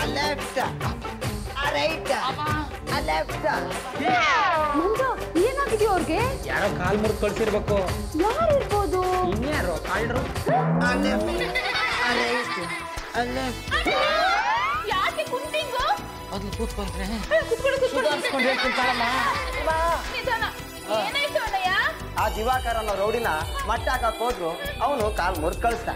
Left right left Manja ಏನಾಗಿದೆಯೋ ಅವ್ರಿಗೆ ಯಾರೋ ಕಾಲ್ ಮುರಿದು ಕಳ್ಸಿರ್ಬೇಕು ಯಾರು ಇರ್ಬೋದು ಇನ್ಯಾರು ಕಾಲ್ರು ಲೆಫ್ಟ್ ರೈಟ್ ಲೆಫ್ಟ್ ಯಾಕೆ ಕುಂಟಿಂಗು ಮೊದ್ಲು ಕೂತ್ಕೊಂಡ್ರೆ ಕುತ್ಕೊಳ್ಳಿ ಕುತ್ಕೊಳ್ಳಿ ಸುಧಾರಿಸ್ಕೊಂಡು ಹೇಳ್ತೀನಿ ತಾಳಮ್ಮ ನಿಧಾನ ಏನಾಯ್ತು ಅಣ್ಣಯ್ಯ ಆ ದಿವಾಕರ್ ಅನ್ನೋ ರೌಡಿನ ಮಟ್ಟ ಹಾಕಕ್ ಹೋದ್ರು ಅವನು ಕಾಲ್ ಮುರಿದ್ ಕಳಿಸ್ದ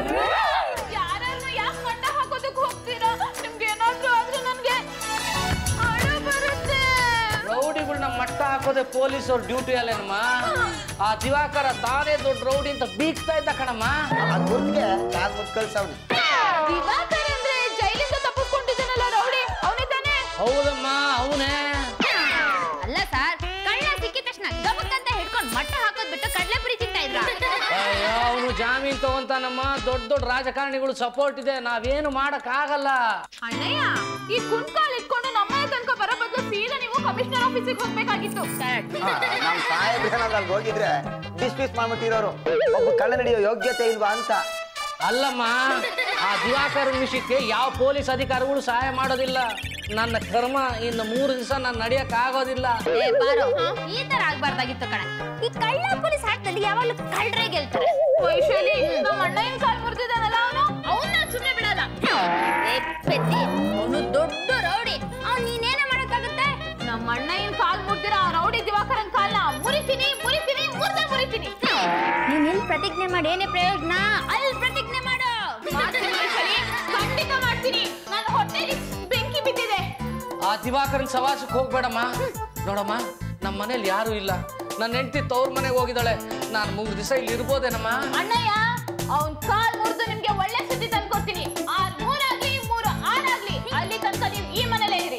ಯಾರನ್ನು ಯಾಕೆ ಮಟ್ಟ ಹಾಕೋದಕ್ಕೆ ಹೋಗ್ತೀರಾ ನಿಮ್ಗೆ ಏನಾದ್ರೂ ಆದ್ರೆ ನನ್ಗೆ ಅಳು ಬರುತ್ತೆ ರೌಡಿಗಳನ್ನ ಮಟ್ಟ ಹಾಕೋದೆ ಪೊಲೀಸ್ ಅವ್ರ ಡ್ಯೂಟಿ ಅಲ್ಲೇನಮ್ಮ ಆ ದಿವಾಕರ ತಾನೇ ದೊಡ್ಡ ರೌಡಿ ಅಂತ ಬೀಗ್ತಾ ಇದ್ದ ಕಣಮ್ಮ ಆ ಗುರ್ತ್ಗೆ ಕಾಲ್ ಮುರಿದ್ ಕಳ್ಸವ್ನು ದಿವಾಕರ್ ಅಂದ್ರೆ ಜೈಲಿಂದ ತಪ್ಪಿಸ್ಕೊಂಡಿದ್ದಾನಲ್ಲ ರೌಡಿ ಅವನೇ ತಾನೇ ಹೌದಮ್ಮ ಅವನೇ ಅಲ್ಲ ಸರ್ ಕಳ್ಳ ಸಿಕ್ಕಿದ ತಕ್ಷಣ ಗಬಕ್ಕಂತ ಹಿಡ್ಕೊಂಡು ಮಟ್ಟ ಹಾಕೋದ್ ಬಿಟ್ಟು ಕಡಲೆಪುರಿ ತಿಂತಾ ಇದ್ರ ಅಯ್ಯೋ ಅವನು ಜಾಮೀನ್ ತಗೊಂತಾನಮ್ಮ ದೊಡ್ಡ ದೊಡ್ಡ ರಾಜಕಾರಣಿಗಳು ಸಪೋರ್ಟ್ ಇದೆ ನಾವೇನು ಮಾಡಕ್ ಆಗಲ್ಲ ಅಣ್ಣಯ್ಯ ಈ ಕುಂತ್ಕಾಲ್ ಇಟ್ಕೊಂಡು ನಮ್ಮನೆ ತನಕ ಬರೋ ಬದಲು ಸೀದಾ ನೀವು ಕಮಿಷನರ್ ಆಫೀಸಿಗೆ ಹೋಗ್ಬೇಕಾಗಿತ್ತು ನಮ್ ಸಾಹೇಬ್ರೇನಾದ್ರು ಅಲ್ಲಿ ಹೋಗಿದ್ರೆ ಡಿಸ್ಮಿಸ್ ಮಾಡ್ಬಿಟ್ಟಿರೋರು ಒಬ್ಬ ಕಳ್ಳ ನಡೆಯೋ ಯೋಗ್ಯತೆ ಇಲ್ವಾ ಅಂತ ಅಲ್ಲಮ್ಮ ಆ ದಿವಾಕರನ ವಿಷಯಕ್ಕೆ ಯಾವ ಪೊಲೀಸ್ ಅಧಿಕಾರಿಗಳು ಸಹಾಯ ಮಾಡೋದಿಲ್ಲ ನನ್ನ ಕರ್ಮ ಇನ್ನು ಮೂರು ದಿವಸ ನಾನು ನಡಿಯಕ್ ಆಗೋದಿಲ್ಲ ಏ ಬಾರೋ ಈ ತರ ಆಗ್ಬಾರ್ದಾಗಿತ್ತು ಕಣ ಈ ಕಳ್ಳ ಪೊಲೀಸ್ ಆಟದಲ್ಲಿ ಯಾವಾಗ್ಲೂ ಕಳ್ಳರೇ ಗೆಲ್ತಾರೆ ವೈಶಾಲಿ ನಮ್ಮ ಅಣ್ಣಯ್ಯನ ಕಾಲ್ ಮುರಿದಿದ್ದಾನಲ್ಲ ಅವನು ಅವನ್ನ ಸುಮ್ಮನೆ ಬಿಡಲ್ಲ ಏ ಪೆದ್ದಿ ಅವನು ದೊಡ್ಡ ರೌಡಿ ಅವ್ನ್ ನೀನೇನ ಮಾಡಕ್ಕಾಗುತ್ತೆ ನಮ್ಮ ಅಣ್ಣಯ್ಯನ ಕಾಲ್ ಮುರಿದಿರ ಆ ರೌಡಿ ದಿವಾಕರನ್ ಕಾಲ್ನ ಮುರಿತೀನಿ ಮುರಿತೀನಿ ಮುರ್ದೆ ಮುರಿತೀನಿ ನೀನ್ ಎಲ್ಲಿ ಪ್ರತಿಜ್ಞೆ ಮಾಡಿ ಏನೇ ಪ್ರಯೋಜನ ಅಲ್ಲಿ ಪ್ರತಿಜ್ಞೆ ಮಾಡು ಮಾಡ್ತೀನಿ ವೈಶಾಲಿ ಖಂಡಿತ ಮಾಡ್ತೀನಿ ನನ್ನ ಹೊಟ್ಟೆಲಿ ಬೆಂಕಿ ಬಿದ್ದಿದೆ ಆ ದಿವಾಕರನ್ ಸವಾಸಕ್ಕೆ ಹೋಗ್ಬೇಡಮ್ಮ ನೋಡಮ್ಮ ನಮ್ಮ ಮನೇಲಿ ಯಾರು ಇಲ್ಲ ನನ್ನ ಹೆಂಡತಿ ತವ್ರ ಮನೆಗೆ ಹೋಗಿದ್ದಾಳೆ ನಾನು ಮೂರು ದಿವಸ ಇಲ್ಲಿ ಇರ್ಬೋದೇನಮ್ಮ ಅಣ್ಣಯ್ಯ ಅವನ್ ಕಾಲ್ ಮುರಿದು ನಿಮ್ಗೆ ಒಳ್ಳೆ ಸುದ್ದಿ ತಂದ್ಕೊಡ್ತೀನಿ ಆ ಮೂರಾಗ್ಲಿ ಮೂರು ಆರಾಗ್ಲಿ ಅಲ್ಲಿ ತನಕ ನೀವು ಈ ಮನೇಲೇ ಇರಿ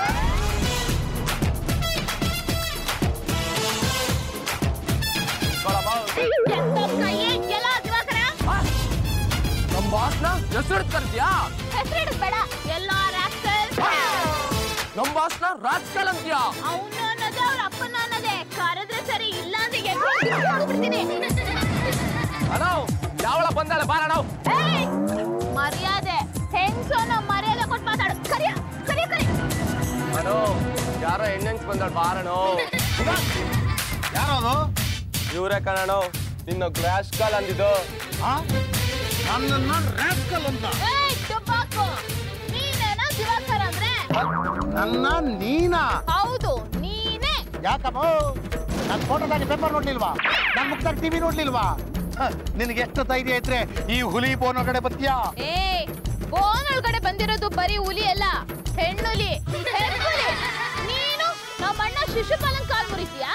ಎಂತ ಕೈಯೇ ಎಲ್ಲ ದಿವಾಕರ ನಮ್ಮ ಬಾಸ್ನ ಹೆಸರು ಕರ್ತೀಯಾ ಹೆಸರಿಡಬೇಡ ಎಲ್ಲ ರಾಸ್ಕಲ್ ನಮ್ಮ ಬಾಸ್ನ ರಾಜಕಾಲ್ ಅಂತೀಯಾ ಅವನು ಅನ್ನೋದೇ ಅವ್ರ ಅಪ್ಪನ ಅನ್ನೋದೇ ಕರೆದ್ರೆ ಸರಿ ಇಲ್ಲ ಅಂದ್ರೆ ಎದ್ದು ಬಿಡ್ತೀನಿ ಹಲೋ ಯಾವಳ ಬಂದಾಳೆ ಬಾರ ನಾವು ಏಯ್! ಮರ್ಯಾದೆ ಹೆಂಗ್ಸೋ ನಮ್ಮ ಮರ್ಯಾದೆ ಕೊಟ್ಟು ಮಾತಾಡು ಕರಿಯ ಕರಿಯ ಕರಿ ಹಲೋ ಯಾರೋ ಹೆಣ್ಣಂಗ್ ಬಂದಾಳ ಬಾರಣೋ ಯಾರದು ಇವರೇ ಕಣೋ ನಿನ್ನ ಗ್ರಾಶ್ ಕಾಲ್ ಅಂದಿದ್ದು ನನ್ನನ್ನ ರ್ಯಾಸ್ಕಲ್ ಅಂತ ಏಯ್ ಟೊಬಾಕೋ ನೀನೇನಾ ದಿವಾಕರ್ ಅಂದ್ರೆ ನನ್ನ ನೀನಾ ಹೌದು ನೀನೇ ಯಾಕಮ್ಮ ನನ್ನ ಫೋಟೋದಾಗ ಪೇಪರ್ ನೋಡ್ಲಿಲ್ವಾ ನನ್ನ ಮುಖದಾಗ ಟಿವಿ ನೋಡ್ಲಿಲ್ವಾ ಹ, ನಿನಗೆ ಎಷ್ಟು ಧೈರ್ಯ ಇದ್ರೆ ಈ ಹುಲಿ ಬೋನ್ ಒಳಗಡೆ ಬತ್ತೀಯಾ ಏಯ್ ಬೋನ್ ಒಳಗಡೆ ಬಂದಿರೋದು ಬರೀ ಹುಲಿ ಅಲ್ಲ ಹೆಣ್ಣುಲಿ ಹೆಣ್ಣುಲಿ ನೀನು ನಮ್ಮ ಅಣ್ಣ ಶಿಶುಪಾಲನ್ ಕಾಲ್ ಮುರಿತೀಯಾ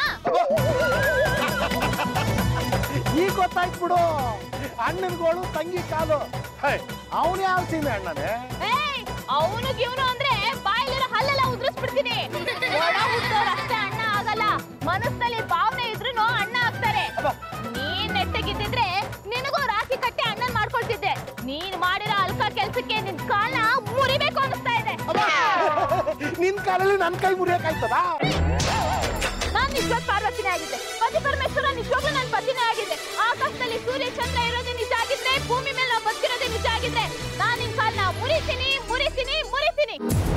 ಈಗ ಗೊತ್ತಾಯ್ತು ಬಿಡು ಅಣ್ಣನ್ಗಳು ತಂಗಿ ಕಾಲು ಅವನು ಯಾವ ಸೀಮೆ ಅಣ್ಣನೇ ಏಯ್ ಅವನು ಗಿವ್ನು ಅಂದ್ರೆ ಬಾಯಲ್ಲಿರೋ ಹಲ್ಲೆಲ್ಲ ಉದುರಿಸ್ಬಿಡ್ತೀನಿ ಒಳ ಹುಟ್ಟೋರ್ ಅಷ್ಟೇ ಅಣ್ಣ ಆಗಲ್ಲ ಮನಸ್ಸಲ್ಲಿ ಭಾವನೆ ಇದ್ರೂ ಅಣ್ಣ ಆಗ್ತಾರೆ ನೀನ್ ನೆಟ್ಟಗಿದ್ದಿದ್ರೆ ನಿನಗೂ ರಾಖಿ ಕಟ್ಟಿ ಅಣ್ಣನ್ ಮಾಡ್ಕೊಳ್ತಿದ್ದೆ ನೀನ್ ಮಾಡಿರೋ ಅಲ್ಕ ಕೆಲ್ಸಕ್ಕೆ ನಿನ್ ಕಾಲ ಮುರಿಬೇಕು ಅನಿಸ್ತಾ ಇದೆ ನಿನ್ ಕಾಲಲ್ಲಿ ನನ್ನ ಕೈ ಮುರಿಯಕ್ಕಾಯ್ತದ ನಾನ್ ನಿಜವಾಗ್ ಪಾರ್ವತಿನೇ ಆಗಿದ್ದೆ ಪತಿ ಪರಮೇಶ್ವರ ನಿಜವಾಗ್ಲೂ ನನ್ ಪತಿನೇ ಆಗಿದ್ದೆ ಆಕಾಶದಲ್ಲಿ ಸೂರ್ಯ ಚಂದ್ರ ಇರೋದೇ ನಿಜ ಆಗಿದ್ರೆ ಭೂಮಿ ಮೇಲೆ ನಾವು ಬದುಕಿರೋದೇ ನಿಜ ಆಗಿದ್ರೆ ನಾನ್ ನಿನ್ ಕಾಲ್ನ ಮುರಿತೀನಿ ಮುರಿತೀನಿ ಮುರಿತೀನಿ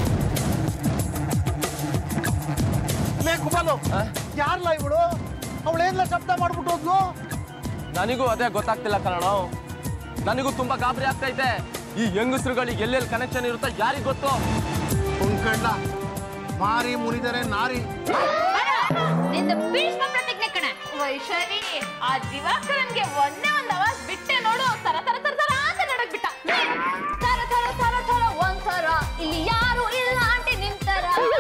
ಲೇ ಕುಬಾಲು ಯಾರ್ಲ ಇವಳು ಅವಳೇನ್ಲ ಶಬ್ದ ಮಾಡ್ಬಿಟ್ಟು ಹೋದ್ಲು ನನಗೂ ಅದೇ ಗೊತ್ತಾಗ್ತಿಲ್ಲ ಕಣೋ ನನಗೂ ತುಂಬಾ ಗಾಬರಿ ಆಗ್ತೈತೆ ಈ ಹೆಂಗಸರುಗಳಿಗೆ ಎಲ್ಲೆಲ್ಲಿ ಕನೆಕ್ಷನ್ ಇರುತ್ತೋ ಯಾರಿಗ್ ಗೊತ್ತು ಕುಂಕಂಡ ಮಾರಿ ಮುರಿದರೆ ನಾರಿ ನಿಂದು ಭೀಷ್ಮ ಪ್ರತಿಜ್ಞೆ ಕಣ ವೈಶಾಲಿ ಆ ದಿವಾಕರನ್ಗೆ ಒಂದೇ ಒಂದ್ ಅವಾಜ್ ಬಿಟ್ಟೆ ನೋಡು ತರ ತರ ತರ ತರ ಅಂತ ನಡಕ್ ಬಿಟ್ಟ ತರ ತರ ತರ ತರ ಒಂಥರ ಇಲ್ಲಿ ಯಾರು ಇಲ್ಲ ಆಂಟಿ ನಿಂತರ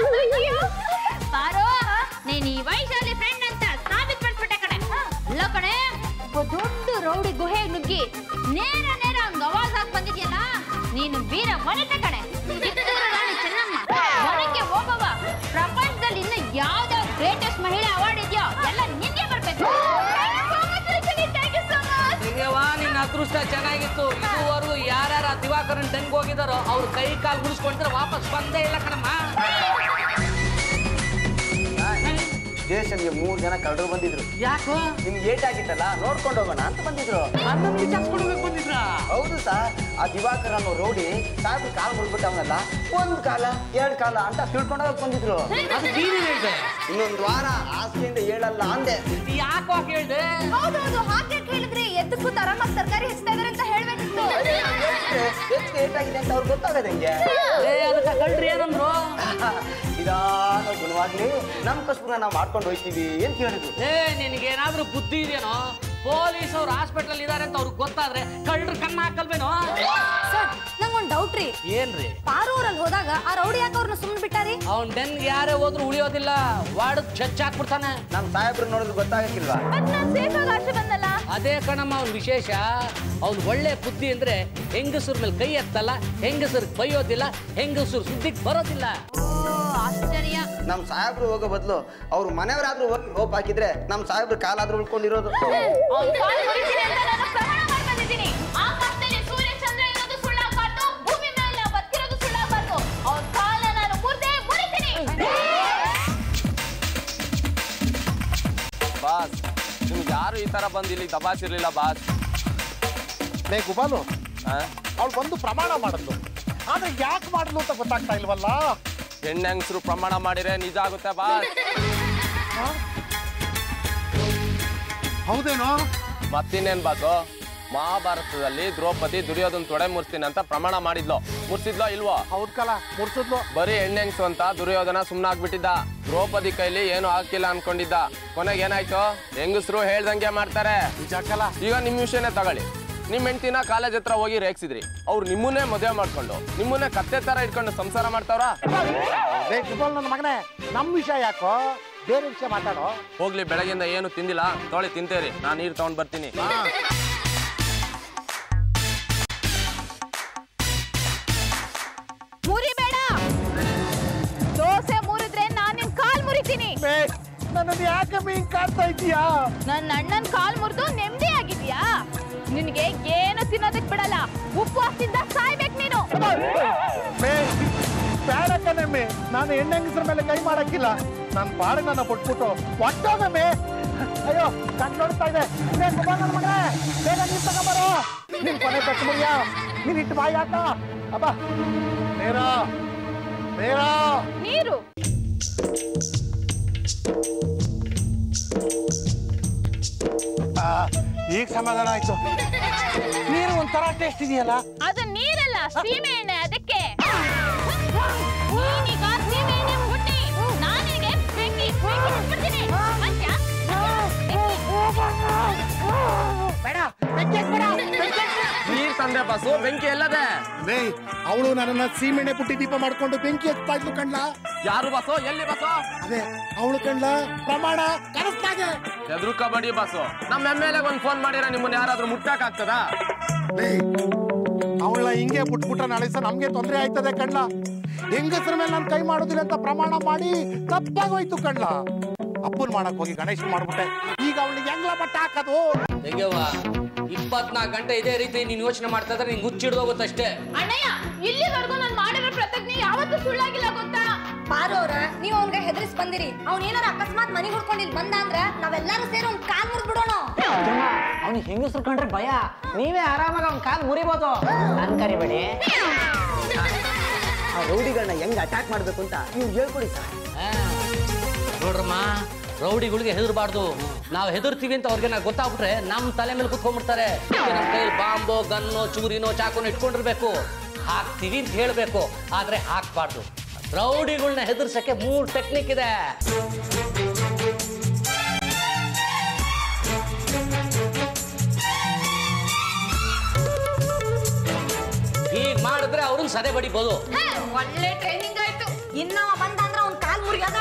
ಬಾರೋ ನೀನ್ ಈ ವೈಶಾಲಿ ಫ್ರೆಂಡ್ ಅಂತ ಸಾಬೀತ್ ಪಡ್ಬಿಟ್ಟೆ ಕಣೆ ಇಲ್ಲ ಕಣೆ ಒಬ್ಬ ದೊಡ್ಡ ರೌಡಿ ಗುಹೆ ನುಗ್ಗಿ ನೇರ ನೇರ ಹಂಗ ಅವಾಜ್ ಹಾಕ್ ಬಂದಿದ್ಯಲ್ಲ ನೀನು ವೀರ ವನಿತ ಕಣೆ ಕಿತ್ತೂರು ರಾಣಿ ಚೆನ್ನಮ್ಮ ಹೊರಗೆ ಹೋಗವ ಪ್ರಪಂಚದಲ್ಲಿ ಇನ್ನು ಯಾವ್ದಾವ್ ಗ್ರೇಟೆಸ್ಟ್ ಮಹಿಳೆ ಅವಾರ್ಡ್ ಇದೆಯೋ ಎಲ್ಲ ನಿನ್ಗೆ ಬರ್ಬೇಕು ಹಿಂಗವ್ವ ನಿನ್ನ ಅದೃಷ್ಟ ಚೆನ್ನಾಗಿತ್ತು ಇದುವರೆಗೂ ಯಾರ್ಯಾರು ಆ ದಿವಾಕರನ್ ಟೆಂಗ್ ಹೋಗಿದಾರೋ ಅವ್ರ ಕೈ ಕಾಲು ಗುಡಿಸ್ಕೊಂಡ್ರೆ ವಾಪಸ್ ಬಂದೇ ಇಲ್ಲ ಕಣಮ್ಮ ಸ್ಟೇಷನ್ಗೆ ಮೂರ್ ಜನ ಕಳ್ಳರು ಬಂದಿದ್ರು ಯಾಕೋ ನಿಮ್ಗೆ ಏಟ್ ಆಗಿತ್ತಲ್ಲ ನೋಡ್ಕೊಂಡು ಹೋಗೋಣ ಅಂತ ಬಂದಿದ್ರು ನನ್ನನ್ನು ವಿಚಾರಿಸ್ಕೊಂಡು ಹೋಗಕ್ ಬಂದಿದ್ರಾ ಹೌದು ಸರ್ ಆ ದಿವಾಕರ್ ಅನ್ನೋ ರೌಡಿ ಸಾಹೇಬ್ರು ಕಾಲ್ ಮುಡ್ಬಿಟ್ಟವನಲ್ಲ ಒಂದ್ ಕಾಲ ಎರಡ್ ಕಾಲ ಅಂತ ತಿಳ್ಕೊಂಡು ಹೋಗಕ್ ಬಂದಿದ್ರು ಅದು ನೀನೇ ಹೇಳ್ದೆ ಇನ್ನೊಂದ್ ವಾರ ಆಸ್ತಿಯಿಂದ ಹೇಳಲ್ಲ ಅಂದೆ ಯಾಕೋ ಹೇಳ್ದೆ ಹೌದೌದು ಹಾಗೆ ಕೇಳಿದ್ರೆ ಎದ್ದು ಕೂತ್ ಆರಾಮಾಗಿ ತರಕಾರಿ ಹೆಚ್ಚ್ತಾ ಇದಾರೆ ಅಂತ ಹೇಳ್ಬೇಕಿತ್ತು ಎಷ್ಟು ಏಟ್ ಆಗಿದೆ ಅಂತ ಅವ್ರಿಗೆ ಗೊತ್ತಾಗದೆ ಹೆಂಗೆ ಏ ಅದಕ್ಕೆ ಕಳ್ರಿ ಏನಂದ್ರು ನಿಧಾನ ಗುಣವಾಗ್ಲಿ ನಮ್ ಕಸ್ಬನ್ನ ನಾವು ಮಾಡ್ಕೊಂಡು ಹೋಯ್ತೀವಿ ಅಂತ ಹೇಳಿದ್ರು ಏ ನಿನಗೇನಾದ್ರೂ ಬುದ್ಧಿ ಇದೆಯೇನೋ ಪೊಲೀಸ್ ಅವ್ರು ಹಾಸ್ಪಿಟಲ್ ಇದಾರೆ ಅಂತ ಅವ್ರಿಗೆ ಗೊತ್ತಾದ್ರೆ ಕಳ್ರ ಕಣ್ಣ ಹಾಕಲ್ವೇನೋ ಸರ್ ನಂಗೊಂದ್ ಡೌಟ್ ರೀ ಏನ್ರಿ ಪಾರೂರಲ್ಲಿ ಹೋದಾಗ ಆ ರೌಡಿ ಯಾಕೆ ಅವ್ರನ್ನ ಸುಮ್ಮನೆ ಬಿಟ್ಟಾರಿ ಅವ್ನ್ ಬೆನ್ಗೆ ಯಾರೇ ಹೋದ್ರು ಉಳಿಯೋದಿಲ್ಲ ವಾಡದ್ ಚಚ್ಚ ಹಾಕ್ಬಿಡ್ತಾನೆ ನಮ್ ಸಾಹೇಬ್ರು ನೋಡಿದ್ರೆ ಗೊತ್ತಾಗಕ್ಕಿಲ್ವಾ ಮತ್ ನಾನ್ ಸೇಫ್ ಆಗಿ ಆಚೆ ಬಂದಲ್ಲ ಅದೇ ಕಣಮ್ಮ ಅವ್ನ ವಿಶೇಷ ಅವ್ನ್ ಒಳ್ಳೆ ಬುದ್ಧಿ ಅಂದ್ರೆ ಹೆಂಗಸರ ಮೇಲೆ ಕೈ ಎತ್ತಲ್ಲ ಹೆಂಗಸರ್ ಬೈಯೋದಿಲ್ಲ ಹೆಂಗಸರು ಸುದ್ದಿಗೆ ಬರೋದಿಲ್ಲ ಆಶ್ಚರ್ಯ ನಮ್ ಸಾಹೇಬ್ರು ಹೋಗೋ ಬದಲು ಅವ್ರ ಮನೆಯವರಾದ್ರೂ ಹೋಗಿ ಹೋಪ್ ಹಾಕಿದ್ರೆ ನಮ್ ಸಾಹೇಬ್ರು ಕಾಲಾದ್ರೂ ಉಳ್ಕೊಂಡಿರೋದು ಅವ್ನ್ ಕಾಲ್ ಮುರಿತೀನಿ ಅಂತ ನಾನು ಪ್ರಮಾಣ ಮಾಡಿ ಬಂದಿದ್ದೀನಿ ಆಕಾಶದಲ್ಲಿ ಸೂರ್ಯ ಚಂದ್ರ ಇರೋದು ಸುಳ್ಳಾಗಬಾರ್ದು ಭೂಮಿ ಮೇಲೆ ನಾವು ಬದುಕಿರೋದು ಸುಳ್ಳಾಗಬಾರ್ದು ಅವ್ನ್ ಕಾಲ ನಾನು ಮುರ್ದೇ ಮುರಿತೀನಿ ಬಾಸ್ ನಿಮ್ಗೆ ಯಾರು ಈ ತರ ಬಂದು ಇಲ್ಲಿ ದಬಾಸಿರ್ಲಿಲ್ಲ ಬಾಸ್ ಲೇ ಗುಬಾಲು ಆ? ಅವಳು ಬಂದು ಪ್ರಮಾಣ ಮಾಡಿದ್ಲು ಆದ್ರೆ ಯಾಕೆ ಮಾಡಿದ್ಲು ಅಂತ ಗೊತ್ತಾಗ್ತಾ ಇಲ್ವಲ್ಲ ಹೆಣ್ಣು ಹೆಂಗಸರು ಪ್ರಮಾಣ ಮಾಡಿದ್ರೆ ನಿಜ ಆಗುತ್ತೆ ಬಾಸ್ ಹೌದೇನೋ ಮತ್ತಿನ್ನೇನ್ ಬಾಸು ಮಹಾಭಾರತದಲ್ಲಿ ದ್ರೌಪದಿ ದುರ್ಯೋಧನ ತೊಡೆ ಮುರ್ತೀನಿ ಅಂತ ಪ್ರಮಾಣ ಮಾಡಿದ್ಲು ಮುರ್ಸಿದ್ಲೋ ಇಲ್ವೋ ಹೌದ್ ಕಲ ಮುಡ್ಸಿದ್ಲು ಬರೀ ಹೆಣ್ಣೆಂಗ್ಸು ಅಂತ ದುರ್ಯೋಧನ ಸುಮ್ನಾಗ್ಬಿಟ್ಟಿದ್ದ ದ್ರೌಪದಿ ಕೈಲಿ ಏನು ಹಾಕಿಲ್ಲ ಅನ್ಕೊಂಡಿದ್ದ ಕೊನೆಗೆ ಏನಾಯ್ತು ಹೆಂಗಸರು ಹೇಳ್ದಂಗೆ ಮಾಡ್ತಾರೆ ನಿಜ ಕಲ ಈಗ ನಿಮ್ ವಿಷಯನೇ ತಗೊಳ್ಳಿ ನಿಮ್ ಹೆಂಡ್ತಿನ ಕಾಲೇಜ್ ಹತ್ರ ಹೋಗಿ ರೇಗ್ಸಿದ್ರಿ ಅವ್ರು ನಿಮ್ಮನ್ನೇ ಮದುವೆ ಮಾಡ್ಕೊಂಡು ನಿಮ್ಮನ್ನೇ ಕತ್ತೆ ತರ ಇಟ್ಕೊಂಡು ಸಂಸಾರ ಮಾಡ್ತಾವ್ರ ಲೇ ಗುಬಾಲ್ ನನ್ನ ಮಗನೇ ನಮ್ ವಿಷಯ ಯಾಕೋ ಬೇರೆ ವಿಷಯ ಮಾತಾಡೋ ಹೋಗ್ಲಿ ಬೆಳಗ್ಗೆಯಿಂದ ಏನು ತಿಂದಿಲ್ಲ ತೊಳಿ ತಿಂತೇರಿ ನಾನು ನೀರು ತಗೊಂಡ್ ಬರ್ತೀನಿ ಮುರಿಬೇಡ ದೋಸೆ ಮುರಿದ್ರೆ ನಾನ್ ನಿನ್ ಕಾಲ್ ಮುರಿತೀನಿ ನನ್ನನ್ನು ಯಾಕೆ ಹಿಂಗ್ ಕಾಡ್ತಾ ಇದೀಯಾ ನನ್ನ ಅಣ್ಣನ್ ಕಾಲ್ ಮುರಿದು ನೆಮ್ಮದಿ ಆಗಿದ್ಯಾ ನಿನ್ಗೆ ಏನು ತಿನ್ನೋದಕ್ ಬಿಡಲ್ಲ ಉಪವಾಸದಿಂದ ಸಾಯ್ಬೇಕು ನೀನು ಮೇ ಬೇಡ ಕಣಮ್ಮೆ ನಾನು ಹೆಣ್ಣೆಂಗಸ್ರ ಮೇಲೆ ಕೈ ಮಾಡಕ್ಕಿಲ್ಲ ನನ್ನ ಬಾಳೆ ನನ್ನ ಬಿಟ್ಬಿಟ್ಟು ಒಟ್ಟೋಗ ಮೇ ಅಯ್ಯೋ ಕಣ್ ನೋಡ್ತಾ ಇದೆ ಇದೇ ಕುಮಾರ್ ನನ್ನ ಮಗನೇ ಬೇಗ ನೀನ್ ತಗೊಂಬರೋ ನಿನ್ ಕೊನೆ ಕಟ್ಟು ಮುರಿಯ ನೀನ್ ಇಟ್ಟು ಬಾಯಿ ಹಾಕ ಅಬ್ಬಾ ನೇರಾ ನೇರಾ ನೀರು ಆ, ಈಗ ಸಮಾಧಾನ ಆಯ್ತು ನೀರು ಒಂಥರ ಟೇಸ್ಟ್ ಇದೆಯಲ್ಲ ಅದು ನೀರಲ್ಲ ಸೀಮೆ ಎಣ್ಣೆ ಅದಕ್ಕೆ ನೀನೀಗ ಸೀಮೆ ಎಣ್ಣೆ ಮುಟ್ಟಿ ನಾನು ನಿನಗೆ ಬೆಂಕಿ ಬೆಂಕಿ ಹಚ್ಬಿಡ್ತೀನಿ ಅಂತ್ಯ? ಬೇಡ ಬೆಂಕಿ ಹಾಕ್ಬೇಡ, ಬೆಂಕಿ ಹಾಕ್ಬೇಡ. ನೀರ್ ತಂದೆ ಬಾಸು ಬೆಂಕಿ ಎಲ್ಲದೆ ಲೇ ಅವಳು ನನ್ನನ್ನ ಸೀಮೆಣ್ಣೆ ಪುಟ್ಟಿ ದೀಪ ಮಾಡ್ಕೊಂಡು ಬೆಂಕಿ ಹಚ್ತಾ ಇದ್ಲು ಕಣ್ಲ ಯಾರು ಬಾಸು ಎಲ್ಲಿ ಬಾಸು ಅದೇ ಅವಳು ಕಣ್ಲ ಪ್ರಮಾಣ ಕನಸ್ನಾಗೆ ಎದ್ರು ಕಬಡ್ಡಿ ಬಾಸು ನಮ್ಮ ಎಮ್ ಎಲ್ ಒಂದ್ ಫೋನ್ ಮಾಡಿರ ನಿಮ್ಮನ್ನ ಯಾರಾದ್ರೂ ಮುಟ್ಟಕ್ ಆಗ್ತದಾ ಲೇ ಅವಳ ಹಿಂಗೆ ಬಿಟ್ಬಿಟ್ರೆ ನಾಳೆ ಸಹ ನಮ್ಗೆ ತೊಂದರೆ ಆಯ್ತದೆ ಕಣ್ಲ ಹೆಂಗಸ್ರ ಮೇಲೆ ನಾನು ಕೈ ಮಾಡೋದಿಲ್ಲ ಅಂತ ಪ್ರಮಾಣ ಮಾಡಿ ತಪ್ಪಾಗೋಯ್ತು ಕಣ್ಲ ಅಪ್ಪನ್ ಮಾಡಕ್ ಹೋಗಿ ಗಣೇಶ್ ಮಾಡ್ಬಿಟ್ಟೆ ಈಗ ಅವಳಿಗೆ ಹೆಂಗ್ಲ ಬಟ್ಟ ಹಾಕೋದು ಹೆಂಗವ್ವ ಇಪ್ಪತ್ನಾಲ್ಕು ಗಂಟೆ ಇದೇ ರೀತಿ ನೀನು ಯೋಚನೆ ಮಾಡ್ತಾ ಇದ್ರೆ ನಿಂಗೆ ಹುಚ್ಚಿಡ್ದೋಗುತ್ತಷ್ಟೇ ಅಣ್ಣಯ್ಯ ಇಲ್ಲಿವರೆಗೂ ನಾನು ಮಾಡಿರೋ ಪ್ರತಿಜ್ಞೆ ಯಾವತ್ತೂ ಸುಳ್ಳಾಗಿಲ್ಲ ಗೊತ್ತಾ ಪಾರೋರ ನೀವ್ ಅವ್ನ್ಗೆ ಹೆದರಿಸ್ ಬಂದಿರಿ ಅವ್ನ ಏನಾರ ಅಕಸ್ಮಾತ್ ಮನೆಗೆ ಹುಡ್ಕೊಂಡು ಇಲ್ಲಿ ಬಂದ ಅಂದ್ರ ನಾವೆಲ್ಲಾರು ಸೇರಿ ಅವ್ನ್ ಕಾಲ್ ಮುರಿದ್ ಬಿಡೋಣ ಅವ್ನಿಗೆ ಹೆಂಗಸ್ರು ಕಂಡ್ರೆ ಭಯ ನೀವೇ ಆರಾಮಾಗಿ ಅವ್ನ ಕಾಲ್ ಮುರಿಬೋದು ನನ್ ಕರಿಬೇಡಿ ಆ ರೌಡಿಗಳನ್ನ ಹೆಂಗ್ ಅಟ್ಯಾಕ್ ಮಾಡ್ಬೇಕು ಅಂತ ನೀವು ಹೇಳ್ಕೊಡಿ ಸರ್ ಆ, ನೋಡ್ರಮ್ಮ ರೌಡಿಗಳಿಗೆ ಹೆದರ್ಬಾರ್ದು ನಾವು ಹೆದರ್ತೀವಿ ಅಂತ ಅವ್ರಿಗೆ ನಾ ಗೊತ್ತಾಗ್ಬಿಟ್ರೆ ನಮ್ಮ ತಲೆ ಮೇಲೆ ಕುತ್ಕೊಂಡ್ಬಿಡ್ತಾರೆ ನಮ್ಮ ಕೈಯಲ್ಲಿ ಬಾಂಬೋ ಗನ್ನೋ ಚೂರಿನೋ ಚಾಕುನೋ ಇಟ್ಕೊಂಡಿರ್ಬೇಕು ಹಾಕ್ತೀವಿ ಅಂತ ಹೇಳ್ಬೇಕು ಆದ್ರೆ ಹಾಕ್ಬಾರ್ದು ರೌಡಿಗಳನ್ನ ಹೆದರ್ಸಕ್ಕೆ ಮೂರು ಟೆಕ್ನಿಕ್ ಇದೆ ಹೀಗ್ ಮಾಡಿದ್ರೆ ಅವ್ರನ್ನ ಸದೆ ಬಡಿಬೋದು ಒಳ್ಳೆ ಟ್ರೈನಿಂಗ್ ಆಯ್ತು ಇನ್ನವ ಬಂದ ಅಂದ್ರ ಅವ್ನ್ ಕಾಲ್ ಮುರಿಯೋದ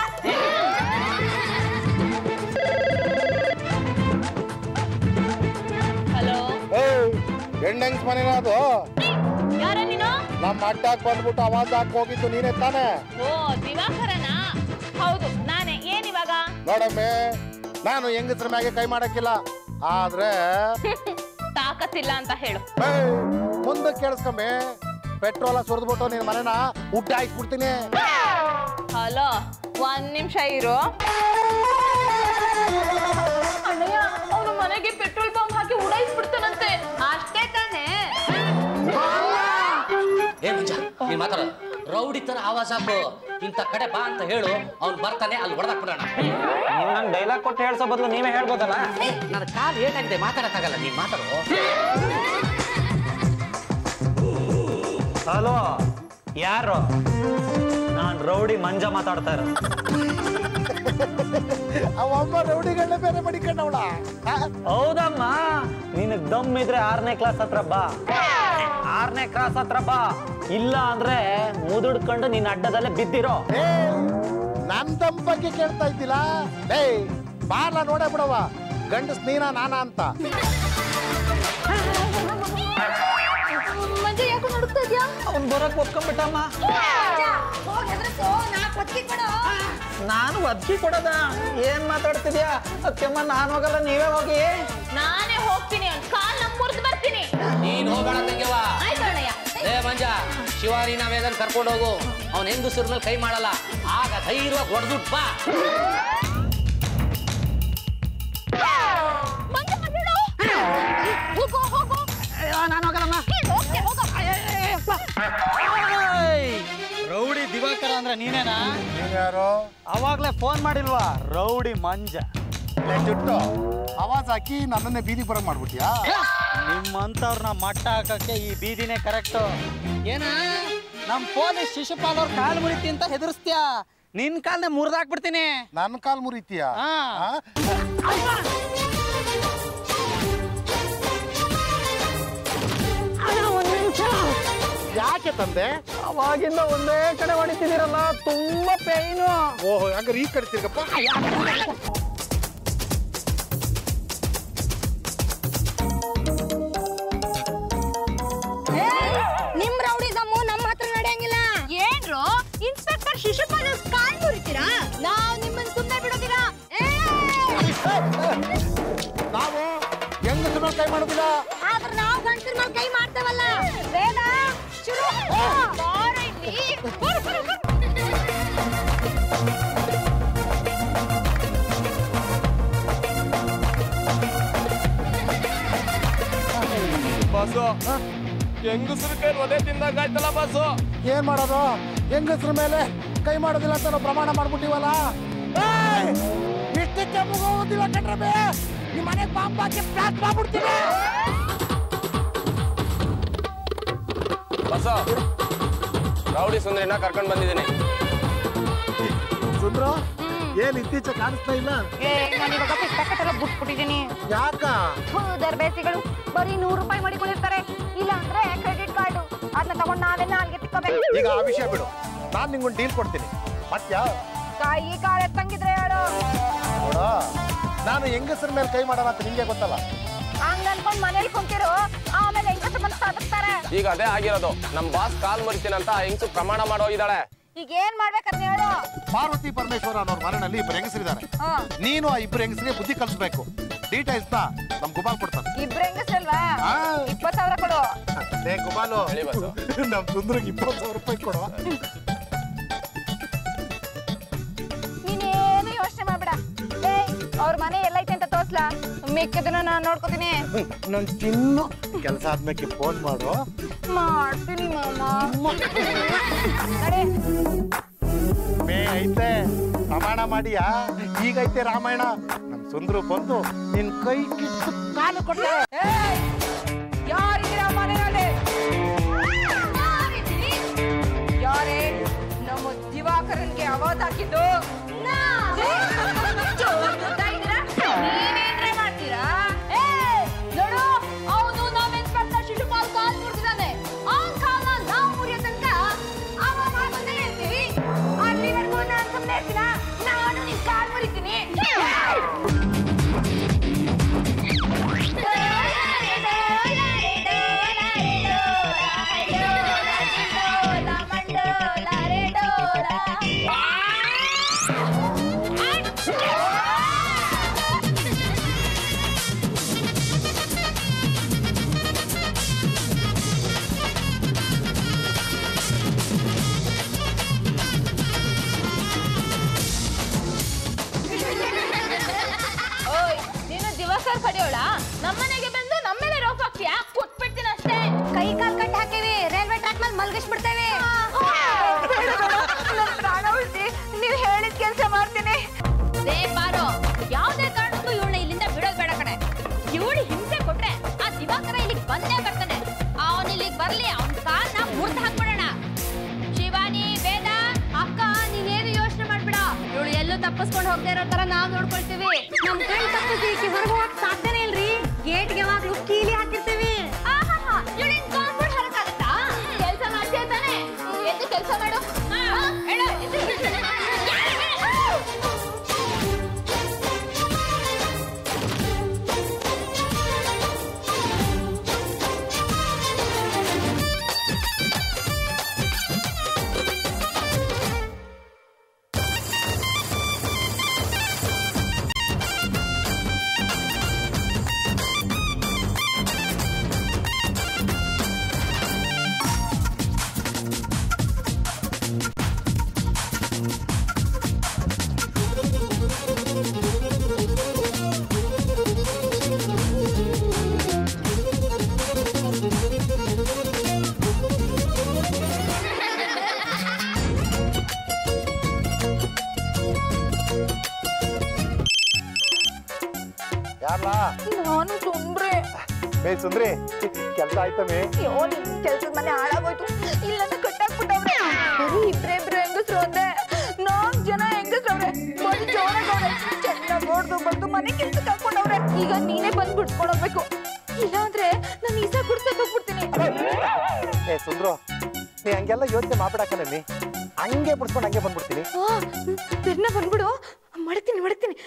ಹಲೋ ಹೆಣ್ಣಂಗ್ಸ್ ಮನೆನ ಅದು ಯಾರ ನೀನು ನಮ್ಮ ಅಡ್ಡಾಕ್ ಬಂದ್ಬಿಟ್ಟು ಅವಾಜ್ ಹಾಕ್ ಹೋಗಿದ್ದು ನೀನೇ ತಾನೇ ಓ ದಿವಾಕರನ ಹೌದು ನಾನೇ ಏನ್ ಇವಾಗ ನೋಡಮ್ಮೆ ನಾನು ಹೆಂಗಸ್ರ ಮ್ಯಾಗೆ ಕೈ ಮಾಡಕ್ಕಿಲ್ಲ ಆದ್ರೆ ತಾಕತ್ತಿಲ್ಲ ಅಂತ ಹೇಳು ಏಯ್, ಮುಂದೆ ಕೇಳಿಸ್ಕೊಂಬೆ ಪೆಟ್ರೋಲ ಸುರಿದ್ಬಿಟ್ಟು ನಿನ್ ಮನೆನ ಉಡ್ಡ ಹಾಕ್ಬಿಡ್ತೀನಿ ಹಲೋ ಒಂದ್ ನಿಮಿಷ ಇರು ಅಣ್ಣಯ್ಯ ಅವನು ಮನೆಗೆ ಪೆಟ್ರೋಲ್ ಬಾಂಬ್ ಹಾಕಿ ಉಡಾಯಿಸ್ಬಿಡ್ತಾನಂತೆ ಅಷ್ಟೇ ತಾನೇ ಏ ಮುಂಜ ನೀನ್ ಮಾತಾಡ ರೌಡಿ ತರ ಆವಾಜ್ ಹಾಕು ಇಂಥ ಕಡೆ ಬಾ ಅಂತ ಹೇಳು ಅವ್ನು ಬರ್ತಾನೆ ಅಲ್ಲಿ ಹೊಡೆದಾಕ್ಬಿಡೋಣ ನೀವು ನಂಗೆ ಡೈಲಾಗ್ ಕೊಟ್ಟು ಹೇಳ್ಸೋ ಬದಲು ನೀವೇ ಹೇಳ್ಬೋದಲ್ಲ ನನ್ನ ಕಾಲು ಏಟಾಗಿದೆ ಮಾತಾಡಕ್ಕಾಗಲ್ಲ ನೀನ್ ಮಾತಾಡು ಹಲೋ ಯಾರು ನಾನ್ ರೌಡಿ ಮಂಜ ಮಾತಾಡ್ತಾ ಇರೋದು ಅವಮ್ಮ ರೌಡಿಗಳನ್ನ ಬೇರೆ ಮಡಿಕೊಂಡವಳ ಹೌದಮ್ಮ ನಿನಗ್ ದಮ್ ಇದ್ರೆ ಆರನೇ ಕ್ಲಾಸ್ ಹತ್ರ ಬಾ ಆರನೇ ಕ್ಲಾಸ್ ಹತ್ರ ಬಾ ಇಲ್ಲ ಅಂದ್ರೆ ಮುದುಡ್ಕೊಂಡು ನಿನ್ನ ಅಡ್ಡದಲ್ಲೇ ಬಿದ್ದಿರೋ ಏ ನನ್ ತಮ್ಮ ಬಗ್ಗೆ ಕೇಳ್ತಾ ಇದ್ದಿಲ್ಲ ಏಯ್ ಬಾರ್ಲ ನೋಡೇ ಬಿಡವ ಗಂಡಸ್ ನೀನಾ ನಾನಾ ಅಂತ ಮಂಜ ಯಾಕೋ ನಡುಕ್ತಾ ಇದ್ಯಾ ಅವ್ನ್ ಬರಕ್ ಒಪ್ಕೊಂಡ್ಬಿಟ್ಟಮ್ಮ ಹೋಗಿ ಹೆದರ್ಸು ನಾ ಕೊತ್ತಿ ಕೊಡು ನಾನು ಒದ್ಕಿ ಕೊಡದ ಏನ್ ಮಾತಾಡ್ತಿದ್ಯಾ ಅತ್ಯಮ್ಮ ನಾನು ಹೋಗಲ್ಲ ನೀವೇ ಹೋಗಿ ನಾನೇ ಹೋಗ್ತೀನಿ ಅವ್ನ್ ಕಾಲ್ ನಮ್ ಮುರಿದು ಬರ್ತೀನಿ ನೀನ್ ಹೋಗೋಣ ತಂಗಿವ ಆಯ್ತು ಅಣ್ಣಯ್ಯ ಏ ಮಂಜ ಶಿವಾನಿ ನಾವೇದನ್ ಕರ್ಕೊಂಡು ಹೋಗು ಅವ್ನ ಹೆಂಗಸರ ಮೇಲೆ ಕೈ ಮಾಡಲ್ಲ ಆಗ ಧೈರ್ಯವಾಗಿ ಹೊಡೆದ್ಬಿಟ್ ಬಾ ಮಂಜ ಬಿಡು ಹೋಗೋ ಹೋಗೋ ನಾನು ಹೋಗಲ್ಲಮ್ಮ ಏ, ಹೋಗ್ತೆ, ಹೋಗೋ ರೌಡಿ ದಿವಾಕರ ಅಂದ್ರೆ ನೀನೇನಾ ನೀನ್ ಯಾರು ಅವಾಗ್ಲೇ ಫೋನ್ ಮಾಡಿಲ್ವಾ ರೌಡಿ ಮಂಜ ಲೇ ಜುಟ್ಟು ಆವಾಜ್ ಹಾಕಿ ನನ್ನನ್ನೇ ಬೀದಿ ಬರ ಮಾಡ್ಬಿಟ್ಯಾ ನಿಮ್ಮಂತವ್ರನ್ನ ಮಟ್ಟ ಹಾಕಕ್ಕೆ ಈ ಬೀದಿನೇ ಕರೆಕ್ಟು ಏನ ನಮ್ ಪೊಲೀಸ್ ಶಿಶುಪಾಲ್ ಅವ್ರ ಕಾಲ್ ಮುರಿತಿ ಅಂತ ಹೆದರ್ಸ್ತ್ಯಾ ನಿನ್ ಕಾಲ್ನ ಮುರಿದಾಕ್ಬಿಡ್ತೀನಿ ನನ್ನ ಕಾಲ್ ಮುರಿತೀಯ ಹಾ. ಯಾಕೆ ತಂದೆ ಅವಾಗಿಂದ ಒಂದೇ ಕಡೆ ಹೊಡಿತಿದ್ದೀರಲ್ಲ ತುಂಬಾ ಪೇಯ್ನು ಓಹೋ ಹಂಗಾರೆ ಈ ಕಡೆ ತಿರ್ಗಪ್ಪ ನಿಮ್ ರೌಡಿಸಮ್ಮು ನಮ್ಮ ಹತ್ರ ನಡೆಯಂಗಿಲ್ಲ ಏನ್ರು ಇನ್ಸ್ಪೆಕ್ಟರ್ ಶಿಶುಪಾಲ ಕಾಲ್ ಮುರಿತೀರಾ ನಾವ್ ನಿಮ್ಮನ್ನ ಸುಮ್ಮನೆ ಬಿಡೋದಿಲ್ಲ ನಾವು ಹೆಂಗಸ್ರ ಮೇಲೆ ಕೈ ಮಾಡೋದಿಲ್ಲ ಆದ್ರೆ ನಾವು ಗಂಡಸ್ರ ಮೇಲೆ ಕೈ ಮಾಡ್ತೇವಲ್ಲ ಬೇಡ ಶುರು ಬಾರ ಇಲ್ಲಿ. ಬಾರ, ಬಾರ, ಬಾರ. ಬಾಸು ಹೆಂಗಸರು ಕೈ ಒದೆ ತಿಂದಾಗ ಆಯ್ತಲ್ಲ ಬಾಸು ಏನ್ ಮಾಡೋದು ಹೆಂಗಸ್ರ ಮೇಲೆ ಕೈ ಮಾಡೋದಿಲ್ಲ ಅಂತ ನಾವು ಪ್ರಮಾಣ ಮಾಡ್ಬಿಟ್ಟಿವಲ್ಲ ಏಯ್! ಇಷ್ಟಕ್ಕೆ ಮುಗೋದಿಲ್ಲ ಕಣ್ರಬೆ ನಿಮ್ಮ ಮನೆಗೆ ಬಾಂಬ್ ಹಾಕಿ ಪ್ಲಾಟ್ ಮಾಡ್ಬಿಡ್ತೀನಿ ಬಾಸು ರೌಡಿ ಸುಂದರಿನ ಕರ್ಕೊಂಡ್ ಬಂದಿದ್ದೀನಿ ಸುಂದ್ರ ಏನ್ ಇತ್ತೀಚೆ ಕಾಣಿಸ್ತಾ ಇಲ್ಲ ಏ ನಾನು ಇವಾಗ ಪ್ಯಾಕೆಟ್ ಎಲ್ಲ ಬಿಟ್ಬಿಟ್ಟಿದ್ದೀನಿ ಯಾಕ ದರ್ಬೇಸಿಗಳು ಬರೀ ನೂರು ರೂಪಾಯಿ ಮಡಿಕೊಂಡಿರ್ತಾರೆ ಇಲ್ಲ ಅಂದ್ರೆ ಕ್ರೆಡಿಟ್ ಕಾರ್ಡು ಅದನ್ನ ತಗೊಂಡ್ ನಾವೆಲ್ಲ ಅಲ್ಲಿಗೆ ತಿಕ್ಕೋಬೇಕು ಈಗ ಆ ವಿಷಯ ಬಿಡು ನಾನ್ ನಿಂಗೊಂದು ಡೀಲ್ ಕೊಡ್ತೀನಿ ಮತ್ಯಾ ಕೈ ಕಾಳು ಎತ್ತಂಗಿದ್ರೆ ಹೇಳು ನೋಡ ನಾನು ಹೆಂಗಸ್ರ ಮೇಲೆ ಕೈ ಮಾಡೋಣ ಅಂತ ನಿಂಗೆ ಗೊತ್ತಲ್ಲ ಹಂಗ ಅನ್ಕೊಂಡ್ ಮನೇಲಿ ಕುಂತಿರು ಆಮೇಲೆ ಹೆಂಗಸ ಬಂದು ಸಾಧಿಸ್ತಾರೆ ಈಗ ಅದೇ ಆಗಿರೋದು ನಮ್ ಬಾಸ್ ಕಾಲ್ ಮುರಿತೀನಂತ ಹೆಂಗ್ಸು ಪ್ರಮಾಣ ಮಾಡೋಗಿದ್ದಾಳೆ ಈಗ ಏನ್ ಮಾಡ್ಬೇಕಂತ ಹೇಳು ಪಾರ್ವತಿ ಪರಮೇಶ್ವರ ಅನ್ನೋರ್ ಮನೆಯಲ್ಲಿ ಇಬ್ಬರು ಹೆಂಗಸರಿದ್ದಾರೆ ಹಾ ನೀನು ಆ ಇಬ್ಬರು ಹೆಂಗಸರಿಗೆ ಬುದ್ಧಿ ಕಲಿಸ್ಬೇಕು ಡೀಟೇಲ್ಸ್ ನ ನಮ್ ಗುಬಾಲ್ ಕೊಡ್ತಾನೆ ಇಬ್ರು ಹೆಂಗಸ್ರಲ್ವಾ ಆ. ಇಪ್ಪತ್ ಸಾವಿರ ಕೊಡು ಲೇ ಗುಬಾಲು ಹೇಳಿ ಬಸ್ಸು. ನಮ್ ಸುಂದ್ರಿಗೆ ಇಪ್ಪತ್ತು ಸಾವಿರ ರೂಪಾಯಿ ಕೊಡುವ ನೀನೇನು ಯೋಚನೆ ಮಾಡ್ಬೇಡ ಏ ಅವ್ರ ಮನೆ ಎಲ್ಲೈತೆ ಅಂತ ತೋರ್ಸ್ಲಾ ಮಿಕ್ಕಿದನ್ನ ನಾನ್ ನೋಡ್ಕೋತೀನಿ ನನ್ ಚಿನ್ನು ಕೆಲಸ ಆದ್ಮೇಲೆ ಫೋನ್ ಮಾಡು ಮಾಡ್ತೀನಿ ಮಾಮ ನಡಿ ಮೇ ಐತೆ ಪ್ರಮಾಣ ಮಾಡಿಯಾ ಈಗೈತೆ ರಾಮಾಯಣ ನಮ್ ಸುಂದ್ರು ಬಂದು ನಿನ್ ಕೈ ಕಿತ್ತು ಕಾಲು ಕೊಟ್ಟೆ ಏಯ್ ಯಾರಿದ್ದೀರ ಮನೆಯಲ್ಲಿ ಯಾರೇ ನಮ್ಮ ದಿವಾಕರನ್ಗೆ ಅವಾಜ್ ಹಾಕಿದ್ದು ನೀವೇನ್ರೆ ಮಾಡ್ತೀರಾ ನೋಡು ಅವನು ನಮ್ಮ ಇನ್ಸ್ಪೆಕ್ಟರ್ ಶಿಶುಪಾಲ್ ಕಾಲ್ ಮುರಿದಿದ್ದಾನೆ ಅವನ ಕಾಲ್ನ ನಾವು ಮುರಿಯೋ ತನಕ ಅವ ಮಾಡ್ಕೊಂಡೇ ಇರ್ತೀವಿ ಅಲ್ಲಿವರೆಗೂ ನಾನು ಸುಮ್ಮನೆ ಇರ್ತೀನ ನಾನು ನಿನ್ ಕಾಲ್ ಮುರಿತೀನಿ ಹೋಗದೆ ಇರೋ ತರ ನಾವ್ ನೋಡ್ಕೊಳ್ತೀವಿ ನಮ್ ಕಣ್ ತಪ್ಪಿಸಿ ಈಕಿ ಹೊರಗೆ ಹೋಗಕ್ ಸಾಧ್ಯನೇ ಇಲ್ರಿ ಗೇಟ್ಗೆ ಯಾವಾಗ್ಲೂ ಕೀಲಿ ಹಾಕಿರ್ತೀವಿ ಇವಳಿನ್ ಕಾನ್ಫಿಡ್ ಹರಕಾಗತ್ತಾ ಕೆಲಸ ಮಾಡ್ತೀಯ ತಾನೆ ಎದ್ದು ಕೆಲಸ ಮಾಡು ಹಾ, ಹೇಳು, ಎದ್ದು. ಯಾರ್ಲಾ ನಾನು ಸುಂದ್ರೆ ಮೇ ಸುಂದ್ರಿ ಕೆಲಸ ಆಯ್ತಮ್ಮೆ ಅಯ್ಯೋ ನಿನ್ ಕೆಲ್ಸದ ಮನೆ ಹಾಳಾಗೋಯ್ತು ಇಲ್ಲಂತ ಕಟ್ಟಾಕ್ಬಿಟ್ಟವ್ರೆ ಬರೀ ಇಬ್ರೇ ಇಬ್ರು ಹೆಂಗಸ್ರು ಅಂದೆ ನಾಲ್ಕು ಜನ ಹೆಂಗಸ್ರವ್ರೆ ಬರೀ ಜೋರಾಗವ್ರೆ ಚೆನ್ನಾಗಿ ನೋಡ್ದು ಬಂದು ಮನೆ ಕೆಲ್ಸಕ್ಕೆ ಹಾಕೊಂಡವ್ರೆ ಈಗ ನೀನೇ ಬಂದು ಬಿಡ್ಸ್ಕೊಳೋಗ್ಬೇಕು ಇಲ್ಲಾಂದ್ರೆ ನಾನು ಈಸ ಗುಡ್ಸಕ್ ಹೋಗ್ಬಿಡ್ತೀನಿ ಏ ಸುಂದ್ರು ನೀ ಹಂಗೆಲ್ಲ ಯೋಚನೆ ಮಾಡ್ಬಿಡಕ್ಕಲ್ಲಿ ಹಂಗೆ ಬಿಡ್ಸ್ಕೊಂಡು ಹಂಗೆ ಬಂದ್ಬಿಡ್ತೀನಿ ಬೆನ್ನ ಬಂದ್ಬಿಡು ಮಾಡ್ತೀನಿ ಮಾಡ್ತೀನಿ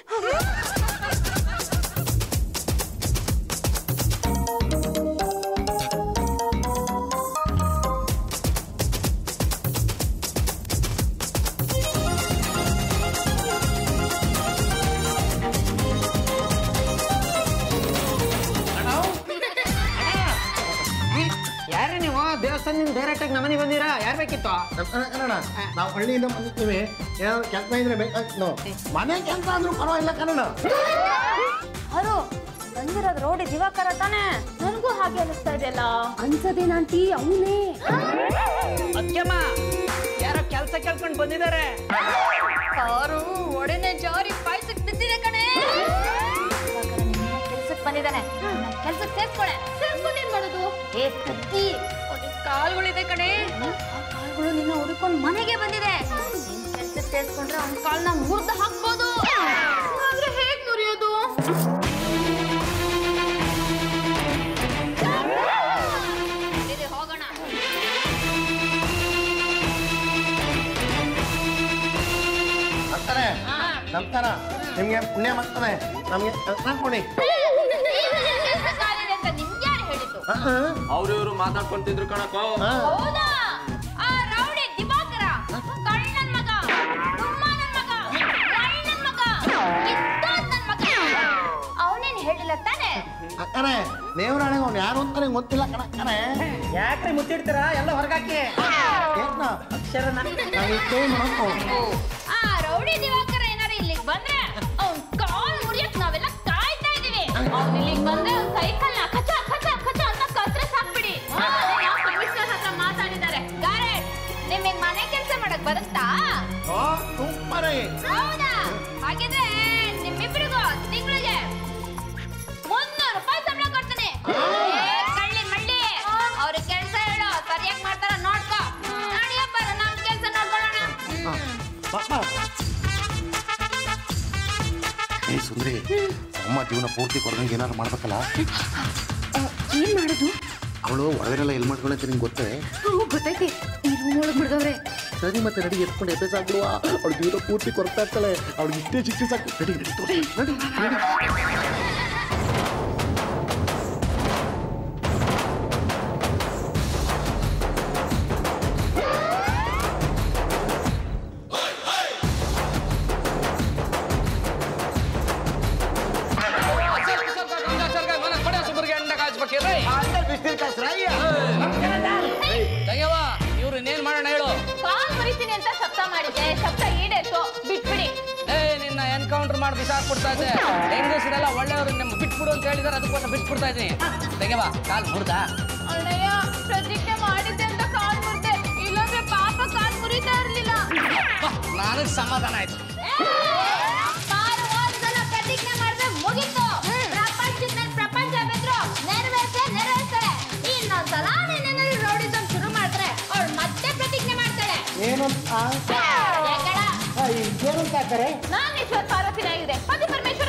ಯಾರೇ ನೀವು ದೇವಸ್ಥಾನದಿಂದ ಡೈರೆಕ್ಟ್ ಆಗಿ ನಮ್ಮನೆ ಬಂದಿರಾ ಯಾರು ಬೇಕಿತ್ತು ಕನ್ನಡ ನಾವು ಹಳ್ಳಿಯಿಂದ ಬಂದಿರ್ತೀವಿ ಏನಾದ್ರು ಕೆಲಸ ಇದ್ರೆ ಬೇಕಾಗ್ತು ಮನೆ ಕೆಲಸ ಅಂದ್ರೂ ಪರವಾಗಿಲ್ಲ ಕನ್ನಡ ಹರು ಬಂದಿರೋದು ರೋಡಿ ದಿವಾಕರ ತಾನೇ ನನಗೂ ಹಾಗೆ ಅನಿಸ್ತಾ ಇದೆಯಲ್ಲ ಅನ್ಸದೇನಂತಿ ಅವನೇ ಅತ್ಯಮ್ಮ ಯಾರೋ ಕೆಲಸ ಕೇಳ್ಕೊಂಡು ಬಂದಿದ್ದಾರೆ ಕಾರು ಒಡನೆ ಜಾರಿ ಪಾಯ್ಸಕ್ ಬಿದ್ದಿದೆ ಕಣೆ ಕೆಲ್ಸಕ್ ಬಂದಿದ್ದಾನೆ ಕೆಲ್ಸಕ್ ಸೇರ್ಸ್ಕೊಳೆ ಸೇರ್ಸ್ಕೊಂಡು ಏನ್ ಮಾಡೋದು ಏ ಕತ್ತಿ ಅವ್ನಿಗ್ ಕಾಲ್ಗಳಿದೆ ಕಣೆ ಆ ಕಾಲ್ಗಳು ನಿನ್ನ ಹುಡುಕೊಂಡು ಮನೆಗೆ ಬಂದಿದೆ ನಿನ್ ಕೆಲ್ಸಕ್ ಸೇರ್ಸ್ಕೊಂಡ್ರೆ ಅವ್ನ ಕಾಲ್ನ ಮುರ್ದು ಹಾಕ್ಬೋದು ಆದ್ರೆ ಹೇಗ್ ಮುರಿಯೋದು ನಡೀರಿ, ಹೋಗೋಣ ಅಂತಾರೆ ನಮ್ತಾರ ನಿಮ್ಗೆ ಪುಣ್ಯ ಮಾಡ್ತಾನೆ ನಮ್ಗೆ ಕೆಲಸ ಕೊಡಿ ಕಾಲಿದೆ ಅಂತ ನಿಮ್ಗೆ ಯಾರು ಹೇಳಿದ್ದು ಅವ್ರು ಇವ್ರು ಮಾತಾಡ್ಕೊಂತಿದ್ರು ಕಣಕೋ ಹೌದಾ ಆ ರೌಡಿ ದಿವಾಕರ ಕಳ್ಳನ್ ಮಗ ಡುಮ್ಮನನ್ ಮಗ ಕಳ್ಳನ್ ಮಗ ಕಿತ್ತೋದ್ ನನ್ ಮಗ ಅವನೇನ್ ಹೇಳಿಲ್ಲ ತಾನೆ ಅಕ್ಕರೆ ದೇವರಾಣೆಗೆ ಅವ್ನು ಯಾರು ಅಂತ ನಂಗೆ ಗೊತ್ತಿಲ್ಲ ಕಣಕ್ಕರೆ ಯಾಕ್ರಿ ಮುತ್ತಿಡ್ತೀರಾ ಎಲ್ಲ ಹೊರಗಾಕಿ ಏನ ಅಕ್ಷರನ ನಾವು ಇಷ್ಟೇ ಮಾಡೋದು ಆ ರೌಡಿ ದಿವಾಕರ ಏನಾರ ಇಲ್ಲಿಗೆ ಬಂದ್ರೆ ಅವ್ನ್ ಕಾಲ್ ಮುರಿಯಕ್ ನಾವೆಲ್ಲ ಕಾಯ್ತಾ ಇದೀವಿ ಅವ್ನ್ ಇಲ್ಲಿಗೆ ಬಂದ್ರೆ ಅವ್ನ್ ಕೈ ಕಾಲ್ನ ಕಚ ಕಚ ಕಚ ಅಂತ ಕತ್ರೆ ಸಾಕ್ಬಿಡಿ ಕಮಿಷನರ್ ಹತ್ರ ಮಾತಾಡಿದ್ದಾರೆ ಗಾರೆಡ್ ನಿಮಗೆ ಮನೆ ಕೆಲಸ ಮಾಡಕ್ ಬರುತ್ತಾ ಓ ಸೂಪರ್ ಹೌದಾ ಹಾಗಿದ್ರೆ ನಿಮ್ಮಿಬ್ರಿಗೂ ತಿಂಗಳಿಗೆ ಮುನ್ನೂರು ರೂಪಾಯಿ ಸಂಬಳ ಕೊಡ್ತೀನಿ ಏ, ಕಳ್ಳಿ ಮಳ್ಳಿ ಅವ್ರಿಗೆ ಕೆಲಸ ಹೇಳು ಸರಿಯಾಗಿ ಮಾಡ್ತಾರ ನೋಡ್ಕೋ ನಡಿಯಪ್ಪ ನಮ್ ಕೆಲಸ ನೋಡ್ಕೊಳ್ಳೋಣ ಏ ಸುಂದ್ರಿ ಅಮ್ಮ ಜೀವನ ಪೂರ್ತಿ ಕೊಡದಂಗೆ ಏನಾದ್ರು ಮಾಡ್ಬೇಕಲ್ಲ ಏನ್ ಮಾಡುದು ಅವಳು ಒಳಗಡೆಲ್ಲ ಎಲ್ಲಿ ಮಾಡ್ಕೊಳ್ಳೋಂತ ನಿಂಗೆ ಗೊತ್ತೇ ಗೊತ್ತೈತಿ ಈ ರೂಮ್ ಒಳಗ್ ಬಿಡ್ದವ್ರೆ ಸರಿ ಮತ್ತೆ ನಡಿ ಎತ್ಕೊಂಡು ಎಬ್ಬೆ ಸಾಕ್ಬಿಡುವ ಅವಳು ಜೀವನ ಪೂರ್ತಿ ಕೊರಗ್ತಾ ಇರ್ತಾಳೆ ಅವಳಿಗೆ ಇಷ್ಟೇ ಶಿಕ್ಷೆ ಸಾಕು ನಡಿ ನಡಿ ತೋರ್ಸು. ನಡಿ ನಡಿ ತೆಗೆವ ಇವ್ರು ಇನ್ನೇನ್ ಮಾಡೋಣ ಹೇಳು ಕಾಲ್ ಮುರಿತೀನಿ ಅಂತ ಶಬ್ದ ಮಾಡಿದ್ದೆ ಶಬ್ದ ಈಡೇತು ಬಿಟ್ಬಿಡಿ ಏ ನಿನ್ನ ಎನ್ಕೌಂಟರ್ ಮಾಡಿ ಬಿಸಾಕ್ಬಿಡ್ತಾ ಇದ್ದೆ ಹೆಂಗಸರೆಲ್ಲ ಒಳ್ಳೆಯವರು ನಿಮ್ಮ ಬಿಟ್ಬಿಡು ಅಂತ ಹೇಳಿದಾರೆ ಅದಕ್ಕೋಸ್ಕರ ಬಿಟ್ಬಿಡ್ತಾ ಇದ್ದೀನಿ ತೆಗೆವ ಕಾಲ್ ಮುರ್ದಾ ಅಣ್ಣಯ್ಯ ಪ್ರತಿಜ್ಞೆ ಮಾಡಿದ್ದೆ ಅಂತ ಕಾಲ್ ಮುರಿದೆ ಇಲ್ಲಾಂದ್ರೆ ಪಾಪ ಕಾಲ್ ಮುರಿತಾ ಇರ್ಲಿಲ್ಲ ನನಗೆ ಸಮಾಧಾನ ಆಯ್ತು ಕಾಲ್ ಹೋದ್ಸಲ ಪ್ರತಿಜ್ಞೆ ಮಾಡಿದ್ರೆ ಮುಗೀತು ಪ್ರಪಂಚದ ಮೇಲೆ ಪ್ರಪಂಚ ಬಿದ್ರು ನೆರವೇರ್ಸೇ ನೆರವೇರ್ಸ್ತಾಳೆ ಇನ್ನೊಂದ್ಸಲ ನೀನೇನಾದ್ರು ನೋಡಿದ್ದು ಶುರು ಮಾಡಿದ್ರೆ ಅವಳು ಮತ್ತೆ ಪ್ರತಿಜ್ಞೆ ಮಾಡ್ತಾಳೆ ಏನು ಅಂತ ಯಾಕಡ ಏನಂತ ಹಾಕ್ತಾರೆ ನಾನೇಶ್ವರ ಪಾರ್ವತಿನಾಗಿದೆ ಪತಿ ಪರಮೇಶ್ವರ